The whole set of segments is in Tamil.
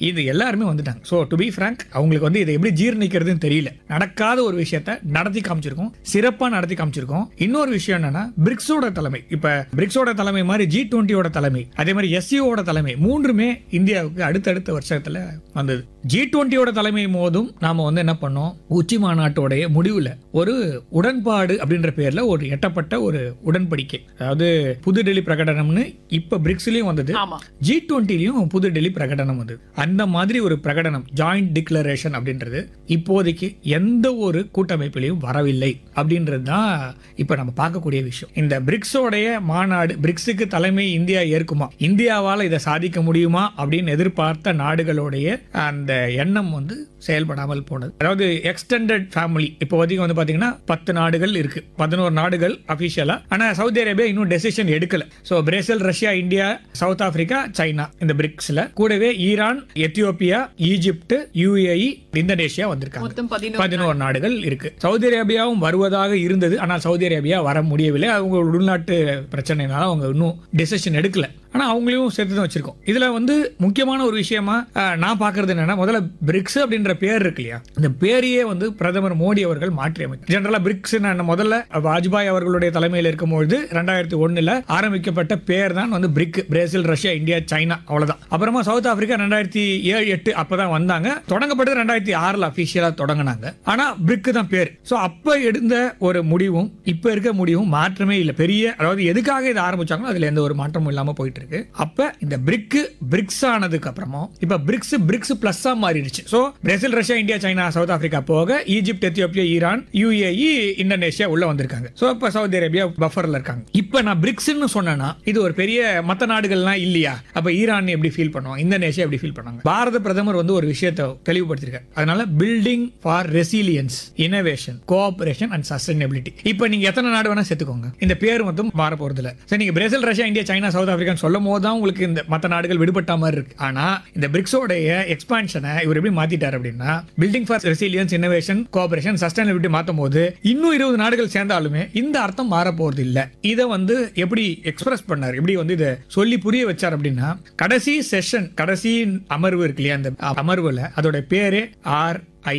இது எல்லாருமே வந்துட்டாங்க ஸோ டு பி ஃப்ராங்க் அவங்களுக்கு வந்து இதை எப்படி ஜீர்ணிக்கிறதுன்னு தெரியல நடக்காத ஒரு விஷயத்த நடத்தி காமிச்சிருக்கோம் சிறப்பாக நடத்தி காமிச்சிருக்கோம் இன்னொரு விஷயம் என்னன்னா பிரிக்ஸோட தலைமை இப்போ பிரிக்ஸோட தலைமை மாதிரி ஜி டுவெண்ட்டியோட தலைமை அதே மாதிரி எஸ்சிஓட தலைமை மூன்றுமே இந்தியாவுக்கு அடுத்தடுத்த வருஷத்துல வந்தது ஜி டுவெண்ட்டியோட தலைமை போதும் நாம வந்து என்ன பண்ணோம் உச்சி மாநாட்டோடைய முடிவுல ஒரு உடன்பாடு அப்படின்ற பேர்ல ஒரு எட்டப்பட்ட ஒரு உடன்படிக்கை அதாவது புதுடெல்லி பிரகடனம்னு இப்ப பிரிக்ஸ்லயும் வந்தது ஆமா ஜி டுவெண்ட்டிலையும் புதுடெல்லி பிரகடனம் வந்தது அந்த மாதிரி ஒரு பிரகடனம் ஜாயிண்ட் டிக்ளரேஷன் அப்படின்றது இப்போதைக்கு எந்த ஒரு கூட்டமைப்பிலையும் வரவில்லை அப்படின்றது தான் இப்போ நம்ம பார்க்கக்கூடிய விஷயம் இந்த பிரிக்ஸோடைய மாநாடு பிரிக்ஸுக்கு தலைமை இந்தியா ஏற்குமா இந்தியாவால் இதை சாதிக்க முடியுமா அப்படின்னு எதிர்பார்த்த நாடுகளுடைய அந்த எண்ணம் வந்து செயல்படாமல் போனது அதாவது எக்ஸ்டெண்டட் ஃபேமிலி இப்போதைக்கு வந்து பார்த்தீங்கன்னா பத்து நாடுகள் இருக்கு பதினோரு நாடுகள் அஃபிஷியலா ஆனால் சவுதி அரேபியா இன்னும் டெசிஷன் எடுக்கல so Brazil Russia India South Africa China இந்த பிரிக்ஸ்ல கூடவே Iran Ethiopia Egypt UAE Indonesia வந்திருக்காங்க மொத்தம் பதினோரு பதினோரு நாடுகள் இருக்கு சவுதி அரேபியாவும் வருவதாக இருந்தது ஆனால் சவுதி அரேபியா வர முடியவில்லை அவங்க உள்நாட்டு பிரச்சனைனால அவங்க இன்னும் டெசிஷன் எடுக்கல ஆனா அவங்களையும் சேர்த்து தான் வச்சிருக்கோம் இதுல வந்து முக்கியமான ஒரு விஷயமா அஹ், நான் பாக்குறது என்னன்னா முதல்ல பிரிக்ஸ் அப்படின்ற பேர் இருக்கு இல்லையா இந்த பேரையே வந்து பிரதமர் மோடி அவர்கள் மாற்றி அமைத்தார் ஜெனரலா பிரிக்ஸ் முதல்ல வாஜ்பாய் அவர்களுடைய தலைமையில் இருக்கும்பொழுது ரெண்டாயிரத்தி ஒண்ணுல ஆரம்பிக்கப்பட்ட பேர் தான் வந்து BRIC Brazil Russia India China அவ்வளவுதான் அப்புறமா சவுத் ஆப்பிரிக்கா ரெண்டாயிரத்தி ஏழு எட்டு அப்பதான் வந்தாங்க தொடங்கப்பட்டது ரெண்டாயிரத்தி ஆறுல அபிஷியலா தொடங்கினாங்க ஆனா பிரிக் தான் பேர் சோ அப்ப எடுத்த ஒரு முடிவும் இப்ப இருக்க முடிவும் மாற்றமே இல்லை பெரிய அதாவது எதுக்காக இதை ஆரம்பிச்சாங்களோ அதுல எந்த ஒரு மாற்றமும் இல்லாம போயிட்டு இருக்கு அப்ப இந்த பிரிக் பிரிக்ஸ் ஆனதுக்கு அப்புறமா இப்ப பிரிக்ஸ் பிரிக்ஸ் பிளஸ்ஸா மாறிடுச்சு so Brazil Russia India China South Africa போக Egypt Ethiopia Iran UAE Indonesia உள்ள வந்திருக்காங்க சோ இப்ப சவுதி அரேபியா பஃபர்ல இருக்காங்க இப்ப நான் பிரிக்ஸ்னு சொன்னேன்னா இது ஒரு பெரிய மத்த நாடுகள்லாம் இல்லையா அப்ப ஈரான் எப்படி ஃபீல் பண்ணுவாங்க இந்தோனேஷியா எப்படி ஃபீல் பண்ணுவாங்க பாரத பிரதமர் வந்து ஒரு விஷயத்தை தெளிவுபடுத்திருக்காரு அதனால building for resilience innovation cooperation and sustainability இப்போ நீங்க எத்தனை நாடு வேணா சேர்த்துக்கோங்க இந்த பேர் மட்டும் மாற போறது இல்ல சரி நீங்க Brazil Russia India China South ஆப்பிரிக்கான்னு சொல்லும் போது தான் உங்களுக்கு இந்த மத்த நாடுகள் விடுபட்ட மாதிரி இருக்கு ஆனா இந்த பிரிக்ஸோடைய எக்ஸ்பான்ஷனை இவர் எப்படி மாத்திட்டார் அப்படின்னா building for resilience innovation cooperation sustainability மாத்தும் போது இன்னும் இருபது நாடுகள் சேர்ந்தாலுமே இந்த அர்த்தம் மாற போறது இல்ல இதை வந்து எப்படி எக்ஸ்பிரஸ் பண்ணார் எப்படி வந்து இதை சொல்லி புரிய வச்சார் அப்படின்னா கடைசி செஷன் கடைசி அமர்வு இருக்கு இல்லையா அந்த அமர்வுல அதோட பேரே ஆர்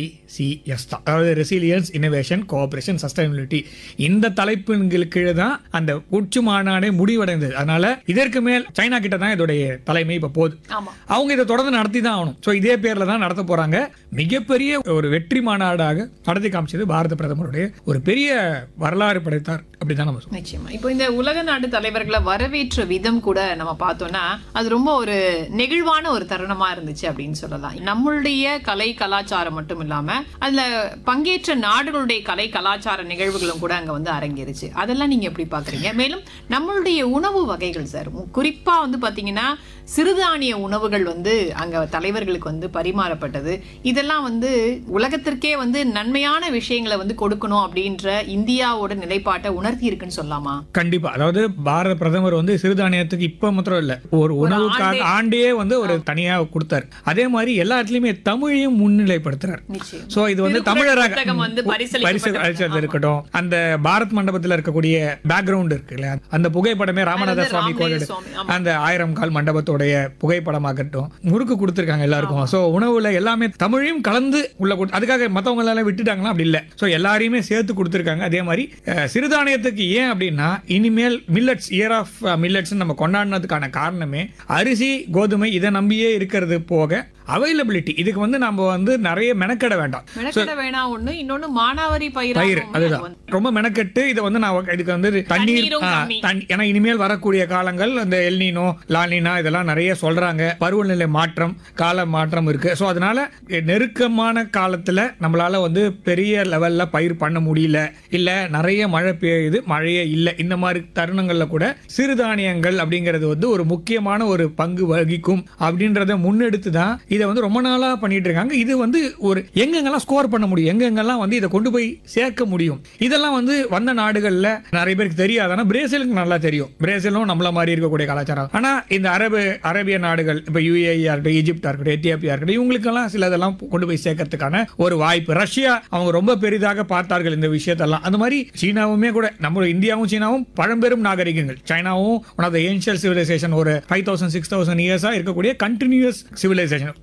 ஐசிஎஸ் தான் அதாவது ரெசிலியன்ஸ் இனோவேஷன் கோஆபரேஷன் சஸ்டைனபிலிட்டி இந்த தலைப்பின்களுக்கு கீழே தான் அந்த உச்சி மாநாடே முடிவடைந்தது அதனால இதற்கு மேல் சைனா கிட்ட தான் இதோடைய தலைமை இப்ப போகுது ஆமா அவங்க இதை தொடர்ந்து நடத்தி தான் ஆகணும் ஸோ இதே பேர்ல தான் நடத்த போறாங்க மிகப்பெரிய ஒரு வெற்றி மாநாடாக நடத்தி காமிச்சது பாரத பிரதமருடைய ஒரு பெரிய வரலாறு படைத்தார் அப்படிதான் நம்ம சொல்றோம் நிச்சயமா இப்போ இந்த உலக நாட்டு தலைவர்களை வரவேற்ற விதம் கூட நம்ம பார்த்தோம்னா அது ரொம்ப ஒரு நெகிழ்வான ஒரு தருணமா இருந்துச்சு அப்படின்னு சொல்லலாம் நம்மளுடைய கலை கலாச்சாரம் மட்டும் இல்லாம அதுல பங்கேற்ற நாடுகளுடைய கலை கலாச்சார நிகழ்வுகளும் கூட அங்க வந்து அரங்கேறுச்சு அதெல்லாம் நீங்க எப்படி பாக்குறீங்க மேலும் நம்மளுடைய உணவு வகைகள் சார் மு- குறிப்பா வந்து பாத்தீங்கன்னா சிறுதானிய உணவுகள் வந்து அங்க தலைவர்களுக்கு வந்து பரிமாறப்பட்டது இதெல்லாம் வந்து உலகத்திற்கே வந்து நன்மையான விஷயங்களை வந்து கொடுக்கணும் அப்படின்ற இந்தியாவோட நிலைப்பாட்டை உணர்த்தி இருக்குன்னு சொல்லலாமா கண்டிப்பா அதாவது பாரத பிரதமர் வந்து சிறுதானியத்துக்கு இப்ப மாத்திரம் இல்ல ஒரு உணவுக்காக ஆண்டே வந்து ஒரு தனியா கொடுத்தாரு அதே மாதிரி எல்லா இடத்துலயுமே தமிழையும் முன்னிலைப்படுத்துறாரு நிச்சயம் சோ இது வந்து திருக்குறள் தமிழராக புத்தகம் வந்து பரிசளிக்கப்பட்டது. பரிசு இருக்கட்டும் அந்த பாரத் மண்டபத்துல இருக்கக்கூடிய பேக்ரவுண்ட் இருக்கு இல்லையா அந்த புகைப்படமே ராமநாத அது சுவாமி ராமலிங்க கோயில் சுவாமி, ஆமா. அந்த ஆயிரம் கால் மண்டபத்தோடைய புகைப்படமாகட்டும் முறுக்கு கொடுத்திருக்காங்க எல்லாருக்கும் சோ உணவுல எல்லாமே தமிழையும் கலந்து உள்ள கொடு- அதுக்காக மத்தவங்க எல்லாம் விட்டுட்டாங்களா அப்படி இல்ல சோ எல்லாரையுமே சேர்த்து கொடுத்திருக்காங்க அதே மாதிரி அஹ், சிறுதானியத்துக்கு ஏன் அப்படின்னா இனிமேல் மில்லட்ஸ் இயர் ஆஃப் மில்லட்ஸ் நம்ம கொண்டாடினதுக்கான காரணமே அரிசி கோதுமை இதை நம்பியே இருக்கிறது போக அவைலபிலிட்டி இதுக்கு வந்து நம்ம வந்து நிறைய மெனக்கெட வேண்டாம் மெனக்கெட வேணாம் ஒண்ணு இன்னொன்னு மானாவாரி பயிர் பயிர் அதுதான் ரொம்ப மெனக்கெட்டு இதை வந்து நான் இதுக்கு வந்து தண்ணீர் தண்ணீரும் ஆ, கம்மி. தண்ணி- ஏன்னா இனிமேல் வரக்கூடிய காலங்கள் அந்த எல்னினோ லானினா இதெல்லாம் நிறைய சொல்றாங்க பருவநிலை மாற்றம் கால மாற்றம் இருக்கு ஸோ அதனால நெருக்கமான காலத்துல நம்மளால வந்து பெரிய லெவல்ல பயிர் பண்ண முடியல இல்ல நிறைய மழை பெய்யுது மழையே இல்லை இந்த மாதிரி தருணங்கள்ல கூட சிறுதானியங்கள் அப்படிங்கிறது வந்து ஒரு முக்கியமான ஒரு பங்கு வகிக்கும் அப்படின்றத முன்னெடுத்து தான் இதை வந்து ரொம்ப நாளா பண்ணிட்டு இருக்காங்க இது வந்து ஒரு எங்கெங்கெல்லாம் ஸ்கோர் பண்ண முடியும் எங்கெங்கெல்லாம் வந்து இதை கொண்டு போய் சேர்க்க முடியும் இதெல்லாம் வந்து வந்த நாடுகள்ல நிறைய பேருக்கு தெரியாது ஆனா பிரேசிலுக்கு நல்லா தெரியும் பிரேசிலும் நம்மள மாதிரி இருக்கக்கூடிய கலாச்சாரம் ஆனா இந்த அரபு அரேபிய நாடுகள் இப்ப யுஏஇ இருக்கட்டும் ஈஜிப்டா இருக்கட்டும் எத்தியோப்பியா இருக்கட்டும் இவங்களுக்கெல்லாம் சில இதெல்லாம் கொண்டு போய் சேர்க்கறதுக்கான ஒரு வாய்ப்பு ரஷ்யா அவங்க ரொம்ப பெரிதாக பார்த்தார்கள் இந்த விஷயத்தெல்லாம் அந்த மாதிரி சீனாவுமே கூட நம்ம இந்தியாவும் சீனாவும் பழம்பெரும் நாகரிகங்கள் சைனாவும் one of the ancient civilisation ஒரு ஃபைவ் தௌசண்ட் சிக்ஸ் தௌசண்ட் இயர்ஸா இருக்கக்கூடிய கண்டினியூஸ் சிவிலைசேஷன்